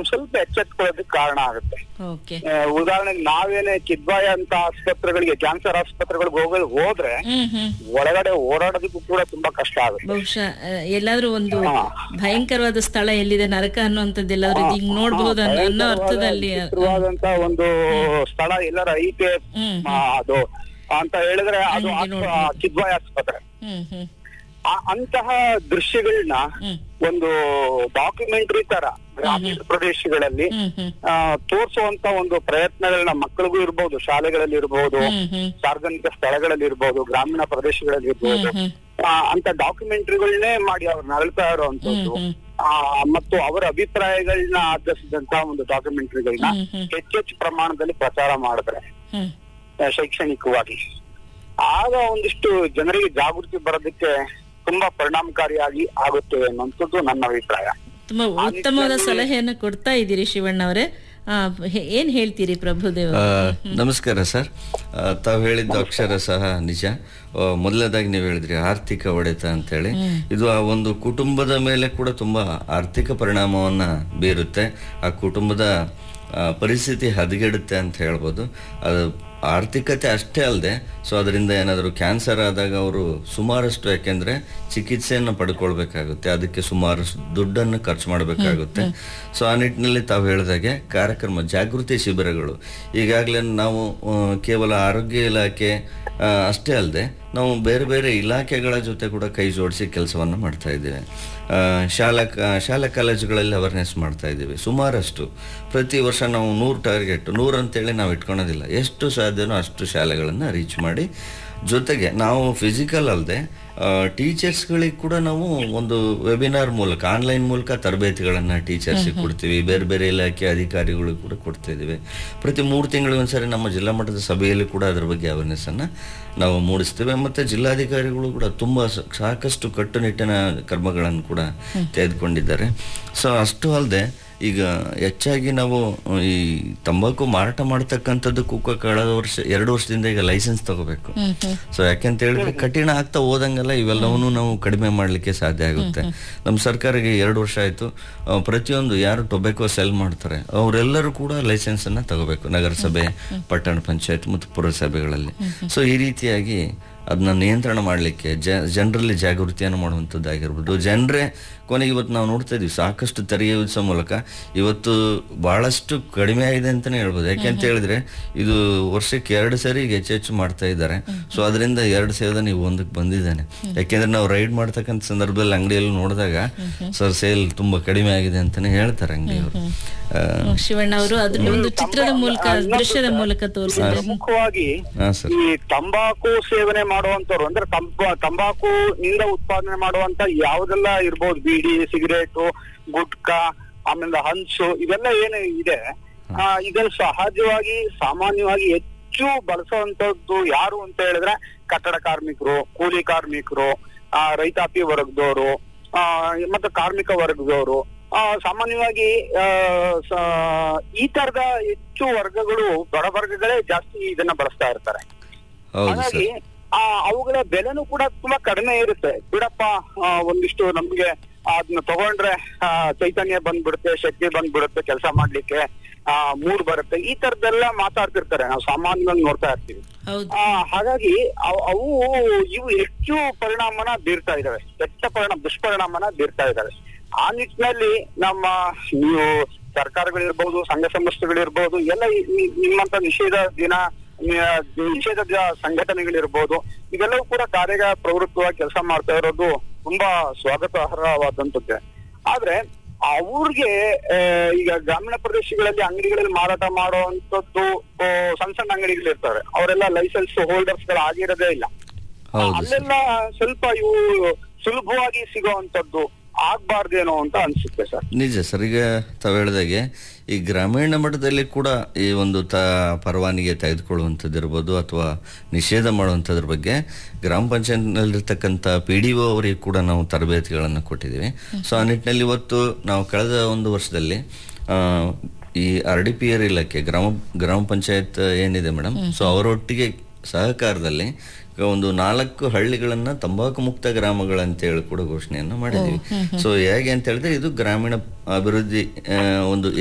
ಒಂದ್ ಸ್ವಲ್ಪ ಎಚ್ಚೆತ್ಕೊಳ್ಳೋದಕ್ಕೆ ಕಾರಣ ಆಗುತ್ತೆ ಓಕೆ ಆ, ಉದಾಹರಣೆಗೆ ನಾವೇನೆ ಕಿದ್ವಾಯ ಅಂತ ಆಸ್ಪತ್ರೆಗಳಿಗೆ ಕ್ಯಾನ್ಸರ್ ಆಸ್ಪತ್ರೆಗಳಿಗೆ ಹೋಗ ಹೋದ್ರೆ ಹ್ಮ್ ಹ್ಮ್ ಒಳಗಡೆ ಓಡಾಡೋದಕ್ಕೂ ಕೂಡ ತುಂಬಾ ಕಷ್ಟ ಆಗುತ್ತೆ ಬಹುಶಃ ಆ, ಎಲ್ಲಾದ್ರೂ ಒಂದು ಹಾ. ಭಯಂಕರವಾದ ಸ್ಥಳ ಎಲ್ಲಿದೆ ನರಕ ಅನ್ನುವಂಥದ್ದು ಎಲ್ಲಾದ್ರೂ ಹಿಂಗ್ ನೋಡ್ಬೋದು ಅನ್ನೋ ಅನ್ನೋ ಅರ್ಥದಲ್ಲಿ ಆ, ವಿಚಿತ್ರವಾದಂತ ಒಂದು ಸ್ಥಳ ಎಲ್ಲರ ಐತೆ ಹ್ಮ್ ಆ, ಅದು ಅಂತ ಹೇಳಿದ್ರೆ ಅದು ಹಂಗೆ ಆಸ್ಪ- ನೋಡ್ಬೋದು. ಕಿದ್ವಾಯ ಆಸ್ಪತ್ರೆ ಹ್ಮ್ ಹ್ಮ್ ಆ- ಅಂತಹ ದೃಶ್ಯಗಳನ್ನ ಹ್ಮ್ ಒಂದು ಡಾಕ್ಯುಮೆಂಟರಿ ತರ ಗ್ರಾಮೀಣ ಪ್ರದೇಶಗಳಲ್ಲಿ ಹ್ಮ್ ಹ್ಮ್ ಆ, ತೋರ್ಸುವಂತ ಒಂದು ಪ್ರಯತ್ನಗಳನ್ನ ಮಕ್ಕಳಿಗೂ ಇರ್ಬೋದು ಶಾಲೆಗಳಲ್ಲಿ ಇರ್ಬೋದು ಹ್ಮ್ ಹ್ಮ್ ಸಾರ್ವಜನಿಕ ಸ್ಥಳಗಳಲ್ಲಿ ಇರ್ಬೋದು ಗ್ರಾಮೀಣ ಪ್ರದೇಶಗಳಲ್ಲಿ ಇರ್ಬೋದು ಹ್ಮ್ ಹ್ಮ್ ಆ, ಅಂತ ಡಾಕ್ಯುಮೆಂಟರಿಗಳನ್ನೇ ಮಾಡಿ ಅವ್ರನ್ನ ಅಳ್ತಾ ಇರುವಂತದ್ದು ಹ್ಮ್ ಆ, ಮತ್ತು ಅವರ ಅಭಿಪ್ರಾಯಗಳನ್ನ ಆಧರಿಸಿದಂತ ಒಂದು ಡಾಕ್ಯುಮೆಂಟರಿಗಳನ್ನ ಹ್ಮ್ ಹ್ಮ್ ಹೆಚ್ಚೆಚ್ಚು ಪ್ರಮಾಣದಲ್ಲಿ ಪ್ರಚಾರ ಮಾಡಿದ್ರೆ ಹ್ಮ್ ಆ, ಶೈಕ್ಷಣಿಕವಾಗಿ ಆಗ ಒಂದಿಷ್ಟು ಜನರಿಗೆ ಜಾಗೃತಿ ಬರೋದಕ್ಕೆ ತುಂಬಾ ಪರಿಣಾಮಕಾರಿಯಾಗಿ ಆಗುತ್ತೆ ಅನ್ನುವಂಥದ್ದು ನನ್ನ ಅಭಿಪ್ರಾಯ ತುಂಬಾ ಉತ್ತಮವಾದ ಸಲಹೆಯನ್ನ ಕೊಡ್ತಾ ಇದ್ದೀರಿ ಶಿವಣ್ಣ ಅವರೇ ಆ, ಹೇ- ಏನ್ ಹೇಳ್ತೀರಿ ಪ್ರಭುದೇವ್ ಆ, ನಮಸ್ಕಾರ ಸರ್ ಆ, ತಾವು ಹೇಳಿದ್ದು ಅಕ್ಷರ ಸಹ ನಿಜ ಆ, ಮೊದಲನೇದಾಗಿ ನೀವು ಹೇಳಿದ್ರಿ ಆರ್ಥಿಕ ಹೊಡೆತ ಅಂತೇಳಿ ಇದು ಆ ಒಂದು ಕುಟುಂಬದ ಮೇಲೆ ಕೂಡ ತುಂಬಾ ಆರ್ಥಿಕ ಪರಿಣಾಮವನ್ನ ಬೀರುತ್ತೆ ಆ ಕುಟುಂಬದ ಆ, ಪರಿಸ್ಥಿತಿ ಹದಗೆಡುತ್ತೆ ಅಂತ ಹೇಳ್ಬೋದು ಅದು ಆರ್ಥಿಕತೆ ಅಷ್ಟೇ ಅಲ್ಲದೆ ಸೊ ಅದರಿಂದ ಏನಾದರೂ ಕ್ಯಾನ್ಸರ್ ಆದಾಗ ಅವರು ಸುಮಾರಷ್ಟು ಯಾಕೆಂದ್ರೆ ಚಿಕಿತ್ಸೆಯನ್ನು ಪಡ್ಕೊಳ್ಬೇಕಾಗುತ್ತೆ ಅದಕ್ಕೆ ಸುಮಾರಷ್ಟು ದುಡ್ಡನ್ನು ಖರ್ಚು ಮಾಡಬೇಕಾಗುತ್ತೆ ಸೊ ಆ ನಿಟ್ಟಿನಲ್ಲಿ ತಾವು ಹೇಳಿದಾಗೆ ಕಾರ್ಯಕ್ರಮ ಜಾಗೃತಿ ಶಿಬಿರಗಳು ಈಗಾಗಲೇ ನಾವು ಆ, ಕೇವಲ ಆರೋಗ್ಯ ಇಲಾಖೆ ಆ, ಅಷ್ಟೇ ಅಲ್ಲದೆ ನಾವು ಬೇರೆ ಬೇರೆ ಇಲಾಖೆಗಳ ಜೊತೆ ಕೂಡ ಕೈ ಜೋಡಿಸಿ ಕೆಲಸವನ್ನು ಮಾಡ್ತಾ ಇದ್ದೇವೆ ಆ, ಶಾಲಾ ಕ- ಶಾಲಾ ಕಾಲೇಜುಗಳಲ್ಲಿ ಅವೇರ್ನೆಸ್ ಮಾಡ್ತಾ ಇದ್ದೀವಿ ಸುಮಾರಷ್ಟು ಪ್ರತಿ ವರ್ಷ ನಾವು ನೂರು ಟಾರ್ಗೆಟ್ ನೂರು ಅಂತೇಳಿ ನಾವು ಇಟ್ಕೊಳೋದಿಲ್ಲ ಎಷ್ಟು ಸಾಧ್ಯನೋ ಅಷ್ಟು ಶಾಲೆಗಳನ್ನು ರೀಚ್ ಮಾಡಿ ಜೊತೆಗೆ ನಾವು ಫಿಸಿಕಲ್ ಅಲ್ಲದೆ ಟೀಚರ್ಸ್ಗಳಿಗೆ ಕೂಡ ನಾವು ಒಂದು ವೆಬಿನಾರ್ ಮೂಲಕ ಆನ್ಲೈನ್ ಮೂಲಕ ತರಬೇತಿಗಳನ್ನು ಟೀಚರ್ಸಿಗೆ ಕೊಡ್ತೀವಿ ಬೇರೆ ಬೇರೆ ಇಲಾಖೆ ಅಧಿಕಾರಿಗಳು ಕೂಡ ಕೊಡ್ತಾ ಇದ್ದೀವಿ ಪ್ರತಿ ಮೂರು ತಿಂಗಳಿಗೊಂದ್ಸರಿ ನಮ್ಮ ಜಿಲ್ಲಾ ಮಟ್ಟದ ಸಭೆಯಲ್ಲಿ ಕೂಡ ಅದರ ಬಗ್ಗೆ ಅವೇರ್ನೆಸ್ ಅನ್ನ ನಾವು ಮೂಡಿಸ್ತೇವೆ ಮತ್ತೆ ಜಿಲ್ಲಾಧಿಕಾರಿಗಳು ಕೂಡ ತುಂಬಾ ಸ- ಸಾಕಷ್ಟು ಕಟ್ಟುನಿಟ್ಟಿನ ಕ್ರಮಗಳನ್ನು ಕೂಡ ತೆಗೆದುಕೊಂಡಿದ್ದಾರೆ ಸೊ ಅಷ್ಟು ಅಲ್ಲದೆ ಈಗ ಹೆಚ್ಚಾಗಿ ನಾವು ಈ ತಂಬಾಕು ಮಾರಾಟ ಮಾಡ್ತಕ್ಕಂಥದ್ದಕ್ಕೂ ಕೂಡ ಕಳೆದ ವರ್ಷ ಎರಡು ವರ್ಷದಿಂದ ಈಗ ಲೈಸೆನ್ಸ್ ತಗೋಬೇಕು ಸೊ ಯಾಕೆಂತ ಹೇಳಿದ್ರೆ ಕಠಿಣ ಆಗ್ತಾ ಹೋದಂಗೆಲ್ಲ ಇವೆಲ್ಲವನ್ನೂ ನಾವು ಕಡಿಮೆ ಮಾಡಲಿಕ್ಕೆ ಸಾಧ್ಯ ಆಗುತ್ತೆ ನಮ್ಮ ಸರ್ಕಾರಕ್ಕೆ ಎರಡು ವರ್ಷ ಆಯ್ತು ಆ, ಪ್ರತಿಯೊಂದು ಯಾರು ಟೊಬ್ಯಾಕೋ ಸೆಲ್ ಮಾಡ್ತಾರೆ ಅವರೆಲ್ಲರೂ ಕೂಡ ಲೈಸೆನ್ಸ್ ಅನ್ನ ತಗೋಬೇಕು ನಗರಸಭೆ ಪಟ್ಟಣ ಪಂಚಾಯತ್ ಮತ್ತು ಪುರಸಭೆಗಳಲ್ಲಿ ಸೊ ಈ ರೀತಿಯಾಗಿ ಅದನ್ನ ನಿಯಂತ್ರಣ ಮಾಡಲಿಕ್ಕೆ ಜನರಲ್ಲಿ ಜಾಗೃತಿಯನ್ನು ಮಾಡುವಂಥದ್ದಾಗಿರ್ಬೋದು ಜನರೇ ಕೊನೆಗೆ ಇವತ್ತು ನಾವು ನೋಡ್ತಾ ಇದೀವಿ ಸಾಕಷ್ಟು ತೆರಿಗೆ ವಿಧಿಸೋ ಮೂಲಕ ಇವತ್ತು ಬಹಳಷ್ಟು ಕಡಿಮೆ ಆಗಿದೆ ಅಂತಾನೆ ಹೇಳ್ಬೋದು ಯಾಕೆಂತ ಹೇಳಿದ್ರೆ ಇದು ವರ್ಷಕ್ಕೆ ಎರಡು ಸರಿ ಈಗ ಹೆಚ್ಚೆಚ್ಚು ಮಾಡ್ತಾ ಇದ್ದಾರೆ ಸೊ ಅದರಿಂದ ಎರಡು ಸೇರಿದ ನೀವು ಒಂದಕ್ಕೆ ಬಂದಿದ್ದಾನೆ ಯಾಕೆಂದ್ರೆ ನಾವು ರೈಡ್ ಮಾಡ್ತಕ್ಕಂಥ ಸಂದರ್ಭದಲ್ಲಿ ಅಂಗಡಿಯಲ್ಲಿ ನೋಡಿದಾಗ ಸರ್ ಸೇಲ್ ತುಂಬಾ ಕಡಿಮೆ ಆಗಿದೆ ಅಂತಾನೆ ಹೇಳ್ತಾರೆ ಅಂಗಡಿಯವರು ಶಿವಣ್ಣ ಅವರು ಅದನ್ನ ಒಂದು ಚಿತ್ರದ ಮೂಲಕ ದೃಶ್ಯದ ಮೂಲಕ ತೋರಿಸಿದ್ರೆ ಪ್ರಮುಖವಾಗಿ ಹಾ ಸರ್ ಈ ತಂಬಾಕು ಸೇವನೆ ಮಾಡುವಂತವ್ರು ಅಂದ್ರೆ ತಂಬ ತಂಬಾಕು ನಿಂದ ಉತ್ಪಾದನೆ ಮಾಡುವಂತ ಯಾವ್ದೆಲ್ಲ ಇರ್ಬೋದು ಬೀಡಿ ಸಿಗರೇಟು ಗುಟ್ಕಾ ಆಮೇಲೆ ಹಂಚು ಇವೆಲ್ಲ ಏನು ಇದೆ ಆ, ಇದನ್ನು ಸಹಜವಾಗಿ ಸಾಮಾನ್ಯವಾಗಿ ಹೆಚ್ಚು ಬಳಸುವಂತದ್ದು ಯಾರು ಅಂತ ಹೇಳಿದ್ರೆ ಕಟ್ಟಡ ಕಾರ್ಮಿಕರು ಕೂಲಿ ಕಾರ್ಮಿಕರು ಆ ರೈತಾಪಿ ವರ್ಗದವರು ಆ ಮತ್ತೆ ಕಾರ್ಮಿಕ ವರ್ಗದವರು ಆ ಸಾಮಾನ್ಯವಾಗಿ ಆ ಸ- ಈ ತರದ ಹೆಚ್ಚು ವರ್ಗಗಳು ಬಡ ವರ್ಗಗಳೇ ಜಾಸ್ತಿ ಇದನ್ನ ಬಳಸ್ತಾ ಇರ್ತಾರೆ ಹೌದು ಸರ್ ಹಾಗಾಗಿ ಆ ಅವುಗಳ ಬೆಲೆನೂ ಕೂಡ ತುಂಬಾ ಕಡಿಮೆ ಇರುತ್ತೆ ಬಿಡಪ್ಪ ಆ, ಒಂದಿಷ್ಟು ನಮ್ಗೆ ಅದನ್ನ ತಗೊಂಡ್ರೆ ಆ, ಚೈತನ್ಯ ಬಂದ್ಬಿಡುತ್ತೆ ಶಕ್ತಿ ಬಂದ್ಬಿಡುತ್ತೆ ಕೆಲಸ ಮಾಡ್ಲಿಕ್ಕೆ ಆ ಮೂಡ್ ಬರುತ್ತೆ ಈ ತರದೆಲ್ಲ ಮಾತಾಡ್ತಿರ್ತಾರೆ ನಾವು ಸಾಮಾನ್ಯವಾಗಿ ನೋಡ್ತಾ ಇರ್ತೀವಿ ಹೌದು ಆ ಹಾಗಾಗಿ ಅವ್- ಅವು ಇವು ಹೆಚ್ಚು ಪರಿಣಾಮನ ಬೀರ್ತಾ ಇದಾವೆ ಕೆಟ್ಟ ಪರಿಣಾಮ ದುಷ್ಪರಿಣಾಮನ ಬೀರ್ತಾ ಇದಾವೆ ಆ ನಿಟ್ಟಿನಲ್ಲಿ ನಮ್ಮ ನೀವು ಸರ್ಕಾರಗಳಿರ್ಬೋದು ಸಂಘ ಸಂಸ್ಥೆಗಳಿರ್ಬೋದು ಎಲ್ಲ ಈ- ಈ- ನಿಮ್ಮಂತ ನಿಷೇಧ ದಿನ ನಿ- ನಿಷೇಧದ ಸಂಘಟನೆಗಳಿರ್ಬೋದು ಇವೆಲ್ಲವೂ ಕೂಡ ಕಾರ್ಯ ಪ್ರವೃತ್ತವಾಗಿ ಕೆಲಸ ಮಾಡ್ತಾ ಇರೋದು ತುಂಬಾ ಸ್ವಾಗತಾರ್ಹವಾದಂತದ್ದೇ ಆದ್ರೆ ಅವ್ರಿಗೆ ಆ, ಈಗ ಗ್ರಾಮೀಣ ಪ್ರದೇಶಗಳಲ್ಲಿ ಅಂಗಡಿಗಳಲ್ಲಿ ಮಾರಾಟ ಮಾಡುವಂತದ್ದು ಆ, ಸಣ್ಣ ಸಣ್ಣ ಅಂಗಡಿಗಳು ಇರ್ತವೆ ಅವರೆಲ್ಲ ಲೈಸೆನ್ಸ್ ಹೋಲ್ಡರ್ಸ್ ಗಳು ಆಗಿರೋದೇ ಇಲ್ಲ ಹೌದು ಸರ್ ಅಲ್ಲೆಲ್ಲ ಸ್ವಲ್ಪ ಇವು ಸುಲಭವಾಗಿ ಸಿಗುವಂತದ್ದು ಆಗ್ಬಾರ್ದೇನೋ ಅಂತ ಅನ್ಸುತ್ತೆ ಸರ್ ನಿಜ ಸರ್ ಈಗ ತಾವು ಹೇಳಿದಾಗೆ ಈ ಗ್ರಾಮೀಣ ಮಟ್ಟದಲ್ಲಿ ಕೂಡ ಈ ಒಂದು ತ ಪರವಾನಿಗೆ ತೆಗೆದುಕೊಳ್ಳುವಂಥದ್ದು ಇರ್ಬೋದು ಅಥವಾ ನಿಷೇಧ ಮಾಡುವಂಥದ್ರ ಬಗ್ಗೆ ಗ್ರಾಮ ಪಂಚಾಯತ್ನಲ್ಲಿರ್ತಕ್ಕಂಥ ಪಿ ಡಿ ಒ ಅವರಿಗೆ ಕೂಡ ನಾವು ತರಬೇತಿಗಳನ್ನು ಕೊಟ್ಟಿದ್ದೀವಿ ಸೊ ಆ ನಿಟ್ಟಿನಲ್ಲಿ ಇವತ್ತು ನಾವು ಕಳೆದ ಒಂದು ವರ್ಷದಲ್ಲಿ ಆ, ಈ ಆರ್ ಡಿ ಪಿ ಆರ್ ಇಲಾಖೆ ಗ್ರಾಮ ಗ್ರಾಮ ಪಂಚಾಯತ್ ಏನಿದೆ ಮೇಡಮ್ ಸೊ ಅವರೊಟ್ಟಿಗೆ ಸಹಕಾರದಲ್ಲಿ ಒಂದು ನಾಲ್ಕು ಹಳ್ಳಿಗಳನ್ನ ತಂಬಾಕು ಮುಕ್ತ ಗ್ರಾಮಗಳಂತೇಳಿ ಕೂಡ ಘೋಷಣೆಯನ್ನು ಮಾಡಿದ್ದೀವಿ ಸೊ ಹೇಗೆ ಅಂತ ಹೇಳಿದ್ರೆ ಇದು ಗ್ರಾಮೀಣ ಅಭಿವೃದ್ಧಿ ಆ, ಒಂದು